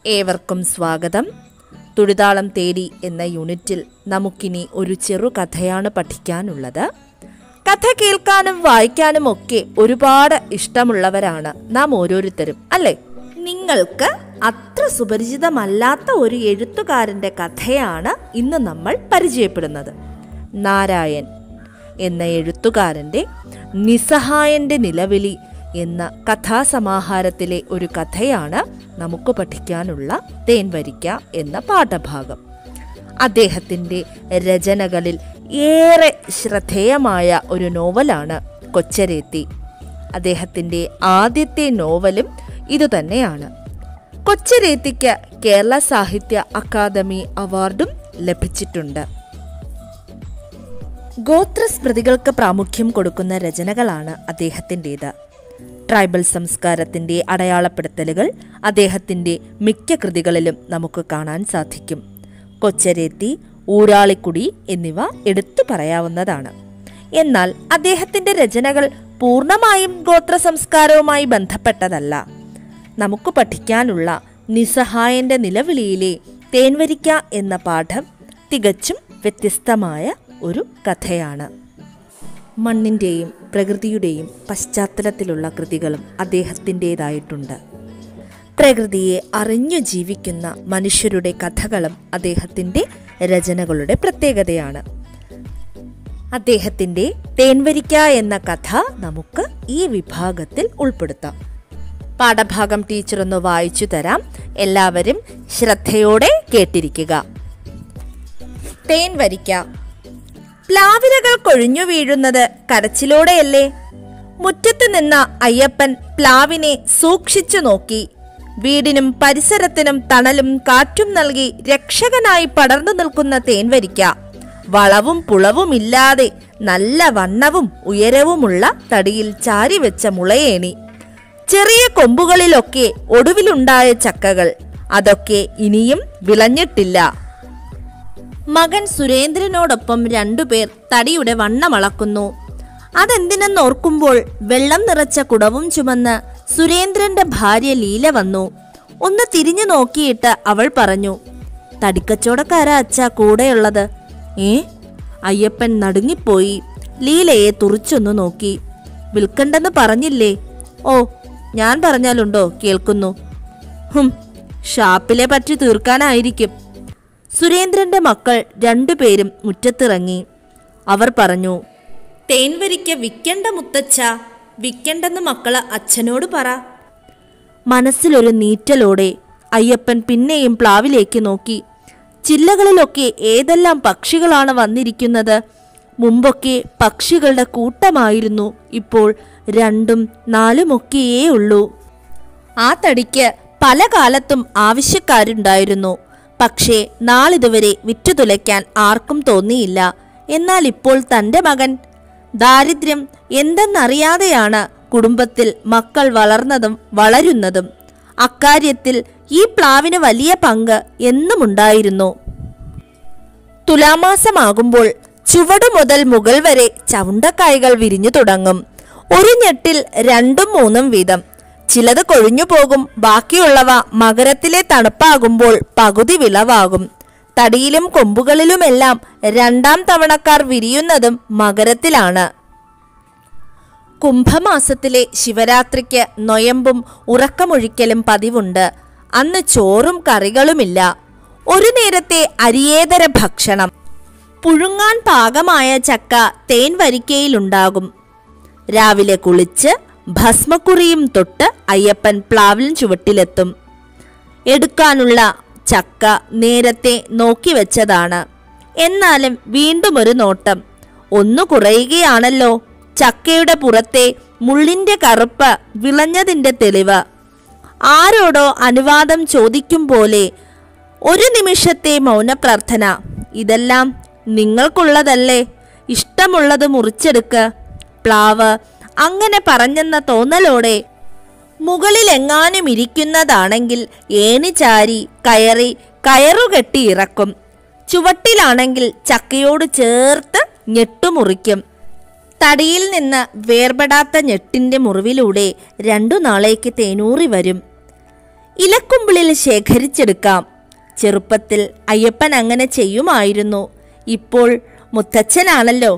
ഏവർക്കും സ്വാഗതം തുടിതാളം തേടി എന്ന യൂണിറ്റിൽ നമുക്കിനി ഒരു ചെറുകഥയാണ് പഠിക്കാനുള്ളത് കഥ കേൾക്കാനും വായിക്കാനും ഒക്കെ ഒരുപാട് ഇഷ്ടമുള്ളവരാണ് നാം ഓരോരുത്തരും അല്ലേ നിങ്ങൾക്ക് അത്ര സുപരിചിതമല്ലാത്ത ഒരു എഴുത്തുകാരന്റെ കഥയാണ് ഇന്ന് നമ്മൾ പരിചയപ്പെടുന്നത് നാരായൺ എന്ന എഴുത്തുകാരന്റെ നിസ്സഹായന്റെ നിലവിളി എന്ന കഥാസമാഹാരത്തിലെ ഒരു കഥയാണ് നമുക്ക് പഠിക്കാനുള്ള തേൻവരിക്ക എന്ന പാഠഭാഗം അദ്ദേഹത്തിൻ്റെ രചനകളിൽ ഏറെ ശ്രദ്ധേയമായ ഒരു നോവലാണ് കൊച്ചരേത്തി അദ്ദേഹത്തിൻ്റെ ആദ്യത്തെ നോവലും ഇതുതന്നെയാണ് കൊച്ചരേത്തിക്ക് കേരള സാഹിത്യ അക്കാദമി അവാർഡും ലഭിച്ചിട്ടുണ്ട് ഗോത്രസ്മൃതികൾക്ക് പ്രാമുഖ്യം കൊടുക്കുന്ന രചനകളാണ് അദ്ദേഹത്തിൻ്റേത് ട്രൈബൽ സംസ്കാരത്തിൻ്റെ അടയാളപ്പെടുത്തലുകൾ അദ്ദേഹത്തിൻ്റെ മിക്ക കൃതികളിലും നമുക്ക് കാണാൻ സാധിക്കും കൊച്ചരേത്തി ഊരാളിക്കുടി എന്നിവ എടുത്തു പറയാവുന്നതാണ് എന്നാൽ അദ്ദേഹത്തിൻ്റെ രചനകൾ പൂർണ്ണമായും ഗോത്ര സംസ്കാരവുമായി ബന്ധപ്പെട്ടതല്ല നമുക്ക് പഠിക്കാനുള്ള നിസ്സഹായന്റെ നിലവിളിയിലെ തേൻവരിക്ക എന്ന പാഠം തികച്ചും വ്യത്യസ്തമായ ഒരു കഥയാണ് മണ്ണിൻ്റെയും പ്രകൃതിയുടെയും പശ്ചാത്തലത്തിലുള്ള കൃതികളും അദ്ദേഹത്തിൻ്റേതായിട്ടുണ്ട് പ്രകൃതിയെ അറിഞ്ഞു ജീവിക്കുന്ന മനുഷ്യരുടെ കഥകളും അദ്ദേഹത്തിൻ്റെ രചനകളുടെ പ്രത്യേകതയാണ് അദ്ദേഹത്തിൻ്റെ തേൻവരിക്ക എന്ന കഥ നമുക്ക് ഈ വിഭാഗത്തിൽ ഉൾപ്പെടുത്താം പാഠഭാഗം ടീച്ചർ ഒന്ന് വായിച്ചു തരാം എല്ലാവരും ശ്രദ്ധയോടെ കേട്ടിരിക്കുക തേൻവരിക്ക പ്ലാവിലകൾ കൊഴിഞ്ഞു വീഴുന്നത് കരച്ചിലോടെയല്ലേ മുറ്റത്ത് നിന്ന അയ്യപ്പൻ പ്ലാവിനെ സൂക്ഷിച്ചു നോക്കി വീടിനും പരിസരത്തിനും തണലും കാറ്റും നൽകി രക്ഷകനായി പടർന്നു നിൽക്കുന്ന തേൻവരിക്ക വളവും പുളവുമില്ലാതെ നല്ല വണ്ണവും ഉയരവുമുള്ള തടിയിൽ ചാരിവെച്ച മുളയേണി ചെറിയ കൊമ്പുകളിലൊക്കെ ഒടുവിലുണ്ടായ ചക്കകൾ അതൊക്കെ ഇനിയും വിളഞ്ഞിട്ടില്ല മകൻ സുരേന്ദ്രനോടൊപ്പം രണ്ടുപേർ തടിയുടെ വണ്ണമളക്കുന്നു അതെന്തിനെന്നോർക്കുമ്പോൾ വെള്ളം നിറച്ച കുടവും ചുമന്ന് സുരേന്ദ്രന്റെ ഭാര്യ ലീല വന്നു ഒന്ന് തിരിഞ്ഞു നോക്കിയിട്ട് അവൾ പറഞ്ഞു തടിക്കച്ചവടക്കാരാ അച്ഛാ കൂടെയുള്ളത് ഏ അയ്യപ്പൻ നടുങ്ങിപ്പോയി ലീലയെ തുറിച്ചൊന്നു നോക്കി വിൽക്കണ്ടെന്ന് പറഞ്ഞില്ലേ ഓ ഞാൻ പറഞ്ഞാലുണ്ടോ കേൾക്കുന്നു ഹും ഷാപ്പിലെ പറ്റി തീർക്കാനായിരിക്കും സുരേന്ദ്രന്റെ മക്കൾ രണ്ടുപേരും മുറ്റത്തിറങ്ങി അവർ പറഞ്ഞു തേൻവരിക്ക വിക്കണ്ട മുത്തച്ഛ വിക്കണ്ടെന്ന് മക്കള് അച്ഛനോട് പറ മനസ്സിലൊരു നീറ്റലോടെ അയ്യപ്പൻ പിന്നെയും പ്ലാവിലേക്ക് നോക്കി ചില്ലകളിലൊക്കെ ഏതെല്ലാം പക്ഷികളാണ് വന്നിരിക്കുന്നത് മുമ്പൊക്കെ പക്ഷികളുടെ കൂട്ടമായിരുന്നു ഇപ്പോൾ രണ്ടും നാലുമൊക്കെയേ ഉള്ളൂ ആ തടിക്ക് പല കാലത്തും ആവശ്യക്കാരുണ്ടായിരുന്നു പക്ഷേ നാളിതുവരെ വിറ്റുതുലയ്ക്കാൻ ആർക്കും തോന്നിയില്ല എന്നാൽ ഇപ്പോൾ തന്റെ മകൻ ദാരിദ്ര്യം എന്തെന്നറിയാതെയാണ് കുടുംബത്തിൽ മക്കൾ വളർന്നതും വളരുന്നതും അക്കാര്യത്തിൽ ഈ പ്ലാവിന് വലിയ പങ്ക് എന്നുമുണ്ടായിരുന്നു തുലാമാസമാകുമ്പോൾ ചുവടു മുതൽ മുകൾ വരെ ചവുണ്ടക്കായ്കൾ വിരിഞ്ഞു തുടങ്ങും ഒരു ഞെട്ടിൽ രണ്ടും മൂന്നും വീതം ചിലത് കൊഴിഞ്ഞു പോകും ബാക്കിയുള്ളവ മകരത്തിലെ തണുപ്പാകുമ്പോൾ പകുതി വിളവാകും തടിയിലും കൊമ്പുകളിലുമെല്ലാം രണ്ടാം തവണക്കാർ വിരിയുന്നതും മകരത്തിലാണ് കുംഭമാസത്തിലെ ശിവരാത്രിക്ക് നൊയമ്പും ഉറക്കമൊഴിക്കലും പതിവുണ്ട് അന്ന് ചോറും കറികളുമില്ല ഒരു നേരത്തെ അരിയേതര ഭക്ഷണം പുഴുങ്ങാൻ പാകമായ ചക്ക തേൻ വരിക്കയിലുണ്ടാകും രാവിലെ കുളിച്ച് ഭസ്മക്കുറിയും തൊട്ട് അയ്യപ്പൻ പ്ലാവിൽ ചുവട്ടിലെത്തും എടുക്കാനുള്ള ചക്ക നേരത്തെ നോക്കി വെച്ചതാണ് എന്നാലും വീണ്ടും ഒരു നോട്ടം ഒന്നു കുറയുകയാണല്ലോ ചക്കയുടെ പുറത്തെ മുള്ളിന്റെ കറുപ്പ് വിളഞ്ഞതിന്റെ തെളിവ് ആരോടോ അനുവാദം ചോദിക്കും പോലെ ഒരു നിമിഷത്തെ മൗനപ്രാർത്ഥന ഇതെല്ലാം നിങ്ങൾക്കുള്ളതല്ലേ ഇഷ്ടമുള്ളത് മുറിച്ചെടുക്ക് പ്ലാവ് അങ്ങനെ പറഞ്ഞെന്ന തോന്നലോടെ മുകളിലെങ്ങാനും ഇരിക്കുന്നതാണെങ്കിൽ ഏണി ചാരി കയറി കയറുകെട്ടി ഇറക്കും ചുവട്ടിലാണെങ്കിൽ ചക്കയോട് ചേർത്ത് ഞെട്ടുമുറിക്കും തടിയിൽ നിന്ന് വേർപെടാത്ത ഞെട്ടിന്റെ മുറിവിലൂടെ രണ്ടു നാളേക്ക് തേനൂറി വരും ഇലക്കുമ്പിളിൽ ശേഖരിച്ചെടുക്കാം ചെറുപ്പത്തിൽ അയ്യപ്പൻ അങ്ങനെ ചെയ്യുമായിരുന്നു ഇപ്പോൾ മുത്തച്ഛനാണല്ലോ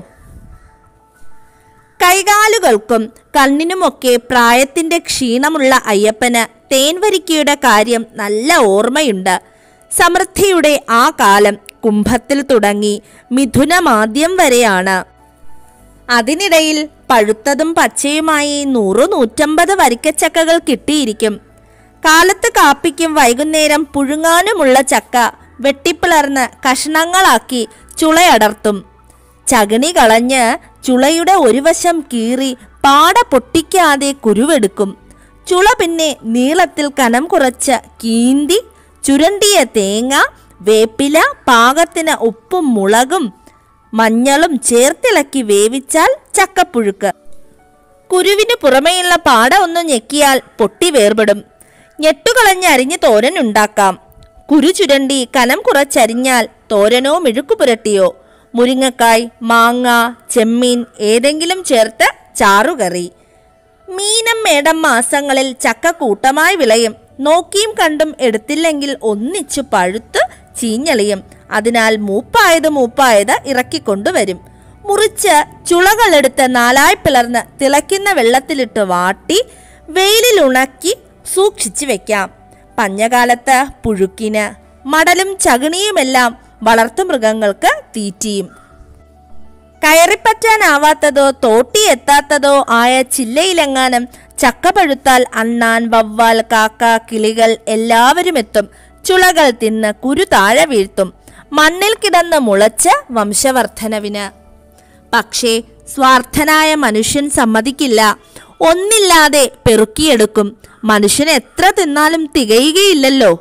കൈകാലുകൾക്കും കണ്ണിനുമൊക്കെ പ്രായത്തിന്റെ ക്ഷീണമുള്ള അയ്യപ്പന് തേൻവരിക്കയുടെ കാര്യം നല്ല ഓർമ്മയുണ്ട് സമൃദ്ധിയുടെ ആ കാലം കുംഭത്തിൽ തുടങ്ങി മിഥുനമാദ്യം വരെയാണ് അതിനിടയിൽ പഴുത്തതും പച്ചയുമായി നൂറു നൂറ്റമ്പത് വരിക്കച്ചക്കകൾ കിട്ടിയിരിക്കും കാലത്ത് കാപ്പിക്കും വൈകുന്നേരം പുഴുങ്ങാനുമുള്ള ചക്ക വെട്ടിപ്പിളർന്ന് കഷ്ണങ്ങളാക്കി ചുളയടർത്തും ചകിണി കളഞ്ഞ് ചുളയുടെ ഒരു വശം കീറി പാട പൊട്ടിക്കാതെ കുരുവെടുക്കും ചുള പിന്നെ നീളത്തിൽ കനം കുറച്ച് കീന്തി ചുരണ്ടിയ തേങ്ങ വേപ്പില പാകത്തിന് ഉപ്പും മുളകും മഞ്ഞളും ചേർത്തിളക്കി വേവിച്ചാൽ ചക്കപ്പുഴുക്ക് കുരുവിന് പുറമേയുള്ള പാട ഒന്ന് ഞെക്കിയാൽ പൊട്ടി വേർപെടും ഞെട്ടുകളഞ്ഞ് അരിഞ്ഞ് തോരൻ ഉണ്ടാക്കാം കുരു ചുരണ്ടി കനം കുറച്ചരിഞ്ഞാൽ തോരനോ മെഴുക്കു പുരട്ടിയോ മുരിങ്ങക്കായ് മാങ്ങ ചെമ്മീൻ ഏതെങ്കിലും ചേർത്ത് ചാറുകറി മീനം മേടം മാസങ്ങളിൽ ചക്ക കൂട്ടമായി വിളയും നോക്കിയും കണ്ടും എടുത്തില്ലെങ്കിൽ ഒന്നിച്ചു പഴുത്ത് ചീഞ്ഞളിയും അതിനാൽ മൂപ്പായത് മൂപ്പായത് ഇറക്കിക്കൊണ്ടുവരും മുറിച്ച് ചുളകളെടുത്ത് നാലായി പിളർന്ന് തിളയ്ക്കുന്ന വെള്ളത്തിലിട്ട് വാട്ടി വെയിലിൽ ഉണക്കി സൂക്ഷിച്ചു വെക്കാം പഞ്ഞകാലത്ത് പുഴുക്കിന് മടലും ചകിണിയുമെല്ലാം വളർത്തുമൃഗങ്ങൾക്ക് തീറ്റിയും കയറിപ്പറ്റാനാവാത്തതോ തോട്ടി എത്താത്തതോ ആയ ചില്ലയിലെങ്ങാനും ചക്ക പഴുത്താൽ അണ്ണാൻ വവ്വാൽ കാക്ക കിളികൾ എല്ലാവരും എത്തും ചുളകൾ തിന്ന് കുരു താഴെ വീഴ്ത്തും മണ്ണിൽ കിടന്ന് മുളച്ച് വംശവർദ്ധനവിന് പക്ഷേ സ്വാർത്ഥനായ മനുഷ്യൻ സമ്മതിക്കില്ല ഒന്നില്ലാതെ പെറുക്കിയെടുക്കും മനുഷ്യൻ എത്ര തിന്നാലും തികയുകയില്ലല്ലോ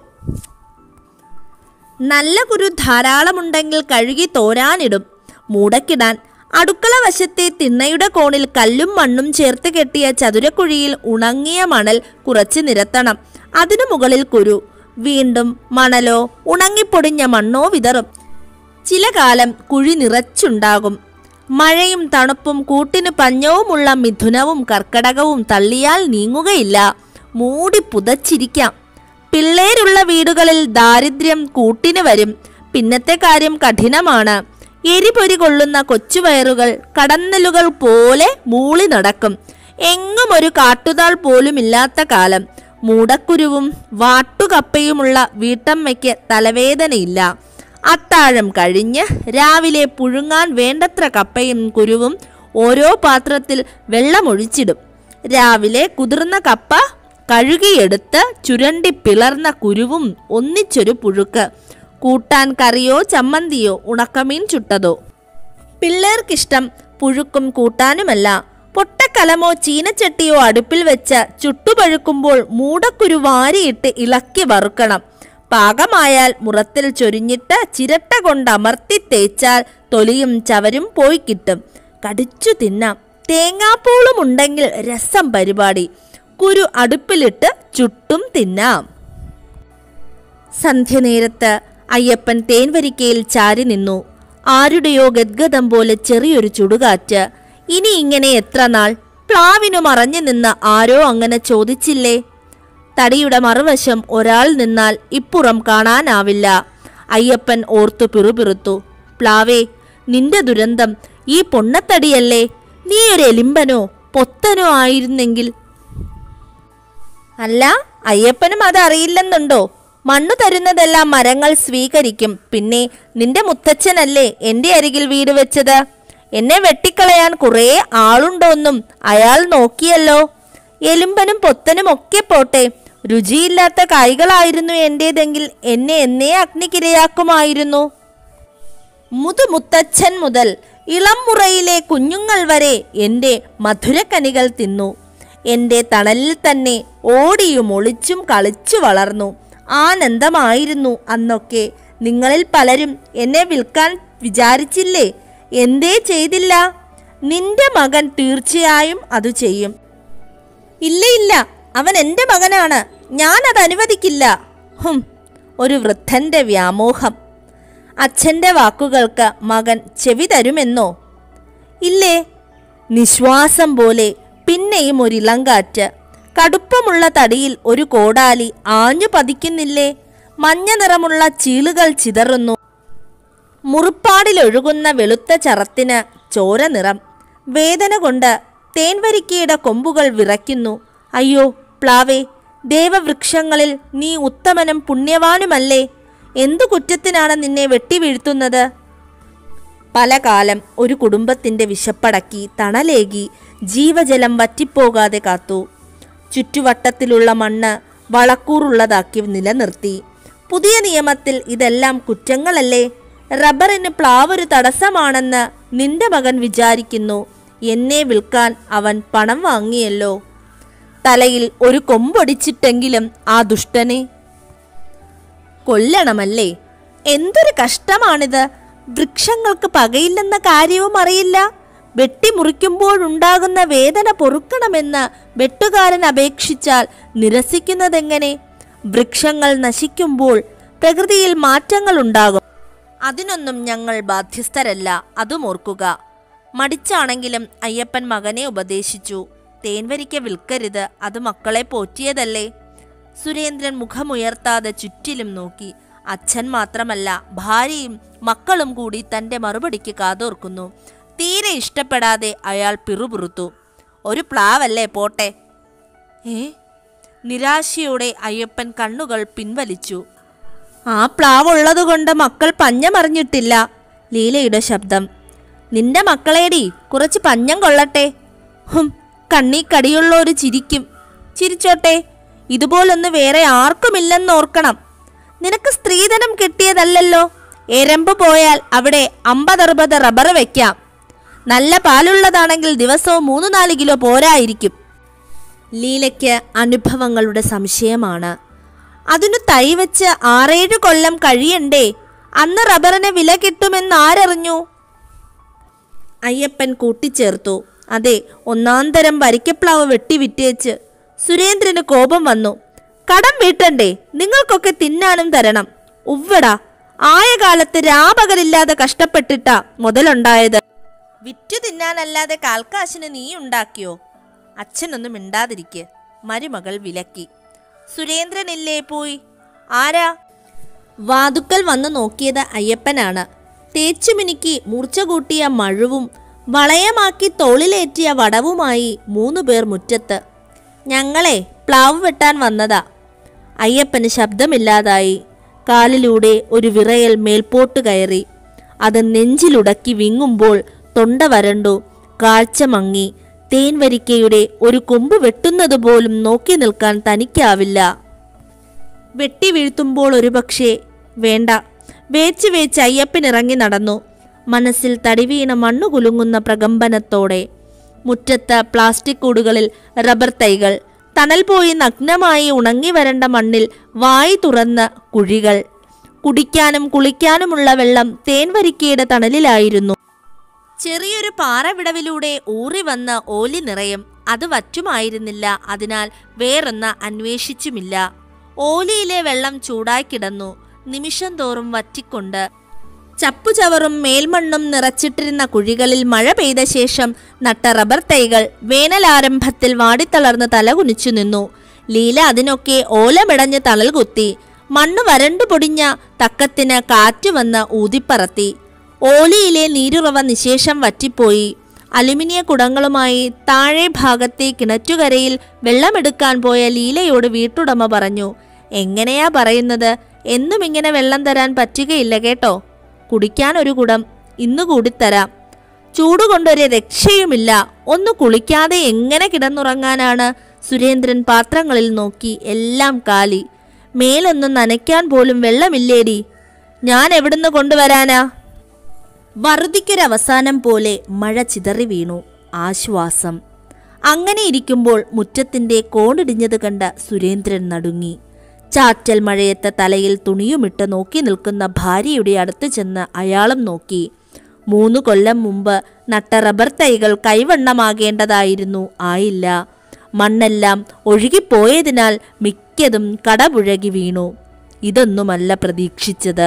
നല്ല കുരു ധാരാളമുണ്ടെങ്കിൽ കഴുകി തോരാനിടും മൂടക്കിടാൻ അടുക്കള വശത്തെ തിണ്ണയുടെ കോണിൽ കല്ലും മണ്ണും ചേർത്ത് കെട്ടിയ ചതുരക്കുഴിയിൽ ഉണങ്ങിയ മണൽ കുറച്ച് നിരത്തണം അതിനു മുകളിൽ കുരു വീണ്ടും മണലോ ഉണങ്ങിപ്പൊടിഞ്ഞ മണ്ണോ വിതറും ചില കാലം കുഴി നിറച്ചുണ്ടാകും മഴയും തണുപ്പും കൂട്ടിന് പഞ്ഞവുമുള്ള മിഥുനവും കർക്കടകവും തള്ളിയാൽ നീങ്ങുകയില്ല മൂടി പുതച്ചിരിക്കാം പിള്ളേരുള്ള വീടുകളിൽ ദാരിദ്ര്യം കൂട്ടിന് വരും പിന്നത്തെ കാര്യം കഠിനമാണ് എരിപൊരി കൊള്ളുന്ന കൊച്ചുവയറുകൾ കടന്നലുകൾ പോലെ മൂളി നടക്കും എങ്ങും ഒരു കാട്ടുതാൾ പോലുമില്ലാത്ത കാലം മൂടക്കുരുവും വാട്ടുകപ്പയുമുള്ള വീട്ടമ്മയ്ക്ക് തലവേദനയില്ല അത്താഴം കഴിഞ്ഞ് രാവിലെ പുഴുങ്ങാൻ വേണ്ടത്ര കപ്പയും കുരുവും ഓരോ പാത്രത്തിൽ വെള്ളമൊഴിച്ചിടും രാവിലെ കുതിർന്ന കപ്പ കഴുകിയെടുത്ത് ചുരണ്ടി പിളർന്ന കുരുവും ഒന്നിച്ചൊരു പുഴുക്ക് കൂട്ടാൻ കറിയോ ചമ്മന്തിയോ ഉണക്കമീൻ ചുട്ടതോ പിള്ളേർക്കിഷ്ടം പുഴുക്കും കൂട്ടാനുമല്ല പൊട്ടക്കലമോ ചീനച്ചട്ടിയോ അടുപ്പിൽ വെച്ച് ചുട്ടുപഴുക്കുമ്പോൾ മൂടക്കുരു വാരിയിട്ട് ഇളക്കി വറുക്കണം പാകമായാൽ മുറത്തിൽ ചൊരിഞ്ഞിട്ട് ചിരട്ട കൊണ്ട് അമർത്തി തേച്ചാൽ തൊലിയും ചവരും പോയി കിട്ടും കടിച്ചു തിന്നാം തേങ്ങാപ്പൂളും ഉണ്ടെങ്കിൽ രസം പരിപാടി കുരു അടുപ്പിലിട്ട് ചുട്ടും തിന്നാം സന്ധ്യനേരത്ത് അയ്യപ്പൻ തേൻവരിക്കയിൽ ചാരി നിന്നു ആരുടെയോ ഗദ്ഗതം പോലെ ചെറിയൊരു ചുടുകാറ്റ് ഇനി ഇങ്ങനെ എത്ര നാൾ പ്ലാവിനു മറഞ്ഞു നിന്ന് ആരോ അങ്ങനെ ചോദിച്ചില്ലേ തടിയുടെ മറുവശം ഒരാൾ നിന്നാൽ ഇപ്പുറം കാണാനാവില്ല അയ്യപ്പൻ ഓർത്തു പിറുപിറുത്തു പ്ലാവേ നിന്റെ ദുരന്തം ഈ പൊണ്ണത്തടിയല്ലേ നീ ഒരു എലിമ്പനോ പൊത്തനോ ആയിരുന്നെങ്കിൽ അല്ല അയ്യപ്പനും അത് അറിയില്ലെന്നുണ്ടോ മണ്ണു തരുന്നതെല്ലാം മരങ്ങൾ സ്വീകരിക്കും പിന്നെ നിന്റെ മുത്തച്ഛനല്ലേ എന്റെ അരികിൽ വീട് വെച്ചത് എന്നെ വെട്ടിക്കളയാൻ കുറേ ആളുണ്ടോന്നും അയാൾ നോക്കിയല്ലോ എലുമ്പനും പൊത്തനും ഒക്കെ പോട്ടെ രുചിയില്ലാത്ത കായ്കളായിരുന്നു എന്റേതെങ്കിൽ എന്നെ എന്നേ അഗ്നിക്കിരയാക്കുമായിരുന്നു മുതുമുത്തച്ഛൻ മുതൽ ഇളം മുറയിലെ കുഞ്ഞുങ്ങൾ വരെ എൻ്റെ മധുരക്കനികൾ തിന്നു എൻ്റെ തണലിൽ തന്നെ ഓടിയും ഒളിച്ചും കളിച്ചു വളർന്നു ആനന്ദമായിരുന്നു അന്നൊക്കെ നിങ്ങളിൽ പലരും എന്നെ വിൽക്കാൻ വിചാരിച്ചില്ലേ എന്തേ ചെയ്തില്ല നിന്റെ മകൻ തീർച്ചയായും അത് ചെയ്യും ഇല്ല ഇല്ല അവൻ എൻ്റെ മകനാണ് ഞാൻ അത് അനുവദിക്കില്ല ഹും ഒരു വൃദ്ധന്റെ വ്യാമോഹം അച്ഛൻ്റെ വാക്കുകൾക്ക് മകൻ ചെവി തരുമെന്നോ ഇല്ലേ നിശ്വാസം പോലെ പിന്നെയും ഒരു ഇളങ്കാറ്റ് കടുപ്പമുള്ള തടിയിൽ ഒരു കോടാലി ആഞ്ഞു പതിക്കുന്നില്ലേ മഞ്ഞ നിറമുള്ള ചീളുകൾ ചിതറുന്നു മുറിപ്പാടിലൊഴുകുന്ന വെളുത്ത ചറത്തിന് ചോര നിറം വേദന കൊണ്ട് തേൻവരിക്കയുടെ കൊമ്പുകൾ വിറയ്ക്കുന്നു അയ്യോ പ്ലാവേ ദേവവൃക്ഷങ്ങളിൽ നീ ഉത്തമനും പുണ്യവാനുമല്ലേ എന്തു കുറ്റത്തിനാണ് നിന്നെ വെട്ടിവീഴ്ത്തുന്നത് പല കാലം ഒരു കുടുംബത്തിന്റെ വിശപ്പടക്കി തണലേകി ജീവജലം വറ്റിപ്പോകാതെ കാത്തു ചുറ്റുവട്ടത്തിലുള്ള മണ്ണ് വളക്കൂറുള്ളതാക്കി നിലനിർത്തി പുതിയ നിയമത്തിൽ ഇതെല്ലാം കുറ്റങ്ങളല്ലേ റബ്ബറിന് പ്ലാവൊരു തടസ്സമാണെന്ന് നിന്റെ മകൻ വിചാരിക്കുന്നു എന്നെ വിൽക്കാൻ അവൻ പണം വാങ്ങിയല്ലോ തലയിൽ ഒരു കൊമ്പൊടിച്ചിട്ടെങ്കിലും ആ ദുഷ്ടനെ കൊല്ലണമല്ലേ എന്തൊരു കഷ്ടമാണിത് വൃക്ഷങ്ങൾക്ക് പകയില്ലെന്ന കാര്യവും അറിയില്ല വെട്ടിമുറിക്കുമ്പോഴുണ്ടാകുന്ന വേദന പൊറുക്കണമെന്ന് വെട്ടുകാരൻ അപേക്ഷിച്ചാൽ നിരസിക്കുന്നതെങ്ങനെ വൃക്ഷങ്ങൾ നശിക്കുമ്പോൾ പ്രകൃതിയിൽ മാറ്റങ്ങൾ ഉണ്ടാകും അതിനൊന്നും ഞങ്ങൾ ബാധ്യസ്ഥരല്ല അതും ഓർക്കുക മടിച്ചാണെങ്കിലും അയ്യപ്പൻ മകനെ ഉപദേശിച്ചു തേൻവരിക്ക വിൽക്കരുത് അത് മക്കളെ പോറ്റിയതല്ലേ സുരേന്ദ്രൻ മുഖമുയർത്താതെ ചുറ്റിലും നോക്കി അച്ഛൻ മാത്രമല്ല ഭാര്യയും മക്കളും കൂടി തന്റെ മറുപടിക്ക് കാതോർക്കുന്നു തീരെ ഇഷ്ടപ്പെടാതെ അയാൾ പിറുപിറുത്തു ഒരു പ്ലാവല്ലേ പോട്ടെ ഏ നിരാശയോടെ അയ്യപ്പൻ കണ്ണുകൾ പിൻവലിച്ചു ആ പ്ലാവുള്ളതുകൊണ്ട് മക്കൾ പഞ്ഞമറിഞ്ഞിട്ടില്ല ലീലയുടെ ശബ്ദം നിന്റെ മക്കളേടി കുറച്ച് പഞ്ഞം കൊള്ളട്ടെ ഹും കണ്ണീ കടിയുള്ള ഒരു ചിരിക്കും ചിരിച്ചോട്ടെ ഇതുപോലൊന്ന് വേറെ ആർക്കുമില്ലെന്ന് ഓർക്കണം നിനക്ക് സ്ത്രീധനം കിട്ടിയതല്ലല്ലോ എരമ്പ് പോയാൽ അവിടെ അമ്പതറുപത് റബ്ബർ വെക്കാം നല്ല പാലുള്ളതാണെങ്കിൽ ദിവസവും മൂന്ന് നാല് കിലോ പോരായിരിക്കും ലീലയ്ക്ക് അനുഭവങ്ങളുടെ സംശയമാണ് അതിനു തൈ വെച്ച് ആറേഴ് കൊല്ലം കഴിയണ്ടേ അന്ന് റബ്ബറിന് വില കിട്ടുമെന്ന് ആരറിഞ്ഞു അയ്യപ്പൻ കൂട്ടിച്ചേർത്തു അതെ ഒന്നാന്തരം വരിക്കപ്ലാവ് വെട്ടി വിറ്റേച്ച് സുരേന്ദ്രന് കോപം വന്നു കടം വീട്ടണ്ടേ നിങ്ങൾക്കൊക്കെ തിന്നാനും തരണം ഉവ്വടാ ആയ കാലത്ത് രാപകലില്ലാതെ കഷ്ടപ്പെട്ടിട്ടാ മുതലുണ്ടായത് വിറ്റു തിന്നാനല്ലാതെ കാൽക്കാശിന് നീ ഉണ്ടാക്കിയോ അച്ഛനൊന്നും മിണ്ടാതിരിക്കെ മരുമകൾ വിലക്കി സുരേന്ദ്രനില്ലേ പോയി ആരാ വാതുക്കൽ വന്നു നോക്കിയത് അയ്യപ്പനാണ് തേച്ചുമിനുക്കി മൂർച്ച കൂട്ടിയ മഴുവും വളയമാക്കി തോളിലേറ്റിയ വടവുമായി മൂന്നു പേർ മുറ്റത്ത് ഞങ്ങളെ പ്ലാവ് വെട്ടാൻ വന്നതാ അയ്യപ്പന് ശബ്ദമില്ലാതായി കാലിലൂടെ ഒരു വിറയൽ മേൽപോട്ട് കയറി അത് നെഞ്ചിലുടക്കി വിങ്ങുമ്പോൾ തൊണ്ട വരണ്ടു കാഴ്ച മങ്ങി തേൻവരിക്കയുടെ ഒരു കൊമ്പ് വെട്ടുന്നത് പോലും നോക്കി നിൽക്കാൻ തനിക്കാവില്ല വെട്ടി വീഴ്ത്തുമ്പോൾ ഒരുപക്ഷെ വേണ്ട വേച്ച് വേച്ച് അയ്യപ്പൻ ഇറങ്ങി നടന്നു മനസ്സിൽ തടിവീണ മണ്ണു കുലുങ്ങുന്ന പ്രകമ്പനത്തോടെ മുറ്റത്ത് പ്ലാസ്റ്റിക് കൂടുകളിൽ റബ്ബർ തൈകൾ തണൽ പോയി നഗ്നമായി ഉണങ്ങി വരണ്ട മണ്ണിൽ വായി തുറന്ന കുഴികൾ കുടിക്കാനും കുളിക്കാനുമുള്ള വെള്ളം തേൻവരിക്കയുടെ തണലിലായിരുന്നു ചെറിയൊരു പാറവിടവിലൂടെ ഊറി വന്ന ഓലി നിറയും അത് വറ്റുമായിരുന്നില്ല അതിനാൽ വേറൊന്ന് അന്വേഷിച്ചുമില്ല ഓലിയിലെ വെള്ളം ചൂടായി കിടന്നു നിമിഷം തോറും വറ്റിക്കൊണ്ട് ചപ്പുചവറും മേൽമണ്ണും നിറച്ചിട്ടിരുന്ന കുഴികളിൽ മഴ പെയ്ത ശേഷം നട്ട റബ്ബർ തൈകൾ വേനലാരംഭത്തിൽ വാടിത്തളർന്ന് തലകുനിച്ചു നിന്നു ലീല അതിനൊക്കെ ഓലമിടഞ്ഞ് തണൽ കുത്തി മണ്ണ് വരണ്ടു പൊടിഞ്ഞ തക്കത്തിന് കാറ്റ് വന്ന് ഊതിപ്പറത്തി ഓലിയിലെ നീരുറവ നിശേഷം വറ്റിപ്പോയി അലുമിനിയ കുടങ്ങളുമായി താഴെ ഭാഗത്തെ കിണറ്റുകരയിൽ വെള്ളമെടുക്കാൻ പോയ ലീലയോട് വീട്ടുടമ പറഞ്ഞു എങ്ങനെയാ പറയുന്നത് എന്നും ഇങ്ങനെ വെള്ളം തരാൻ പറ്റുകയില്ല കേട്ടോ കുടിക്കാൻ ഒരു കുടം ഇന്നു കൂടി തരാം ചൂടുകൊണ്ടൊരു രക്ഷയുമില്ല ഒന്ന് കുളിക്കാതെ എങ്ങനെ കിടന്നുറങ്ങാനാണ് സുരേന്ദ്രൻ പാത്രങ്ങളിൽ നോക്കി എല്ലാം കാലി മേലൊന്നും നനയ്ക്കാൻ പോലും വെള്ളമില്ലേടി ഞാൻ എവിടുന്ന് കൊണ്ടുവരാനാ വറുതിക്കൊരവസാനം പോലെ മഴ ചിതറി വീണു ആശ്വാസം അങ്ങനെ ഇരിക്കുമ്പോൾ മുറ്റത്തിന്റെ കോണിടിഞ്ഞത് കണ്ട സുരേന്ദ്രൻ നടുങ്ങി ചാറ്റൽ മഴയത്ത് തലയിൽ തുണിയുമിട്ട് നോക്കി നിൽക്കുന്ന ഭാര്യയുടെ അടുത്ത് ചെന്ന് അയാളും നോക്കി മൂന്ന് കൊല്ലം മുമ്പ് നട്ട റബ്ബർ തൈകൾ കൈവണ്ണമാകേണ്ടതായിരുന്നു ആയില്ല മണ്ണെല്ലാം ഒഴുകിപ്പോയതിനാൽ മിക്കതും കടപുഴകി വീണു ഇതൊന്നുമല്ല പ്രതീക്ഷിച്ചത്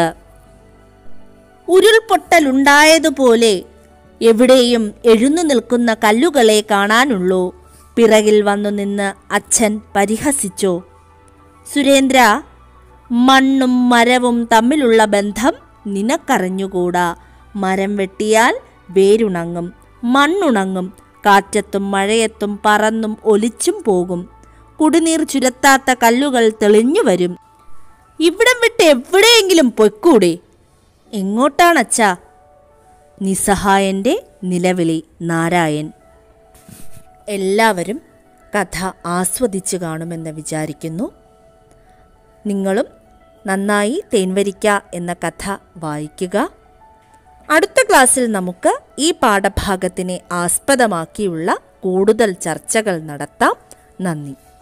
ഉരുൾപൊട്ടലുണ്ടായതുപോലെ എവിടെയും എഴുന്നു നിൽക്കുന്ന കല്ലുകളെ കാണാനുള്ളൂ പിറകിൽ വന്നു നിന്ന് അച്ഛൻ പരിഹസിച്ചു സുരേന്ദ്ര മണ്ണും മരവും തമ്മിലുള്ള ബന്ധം നിനക്കറിഞ്ഞുകൂടാ മരം വെട്ടിയാൽ വേരുണങ്ങും മണ്ണുണങ്ങും കാറ്റത്തും മഴയത്തും പറന്നും ഒലിച്ചും പോകും കുടിനീർ ചുരത്താത്ത കല്ലുകൾ തെളിഞ്ഞു വരും ഇവിടം വിട്ട് എവിടെയെങ്കിലും പൊയ്ക്കൂടെ എങ്ങോട്ടാണച്ഛാ നിസ്സഹായൻ്റെ നിലവിളി നാരായൺ എല്ലാവരും കഥ ആസ്വദിച്ചു കാണുമെന്ന് വിചാരിക്കുന്നു നിങ്ങളും നന്നായി തേൻവരിക്ക എന്ന കഥ വായിക്കുക അടുത്ത ക്ലാസ്സിൽ നമുക്ക് ഈ പാഠഭാഗത്തിനെ ആസ്പദമാക്കിയുള്ള കൂടുതൽ ചർച്ചകൾ നടത്താം നന്ദി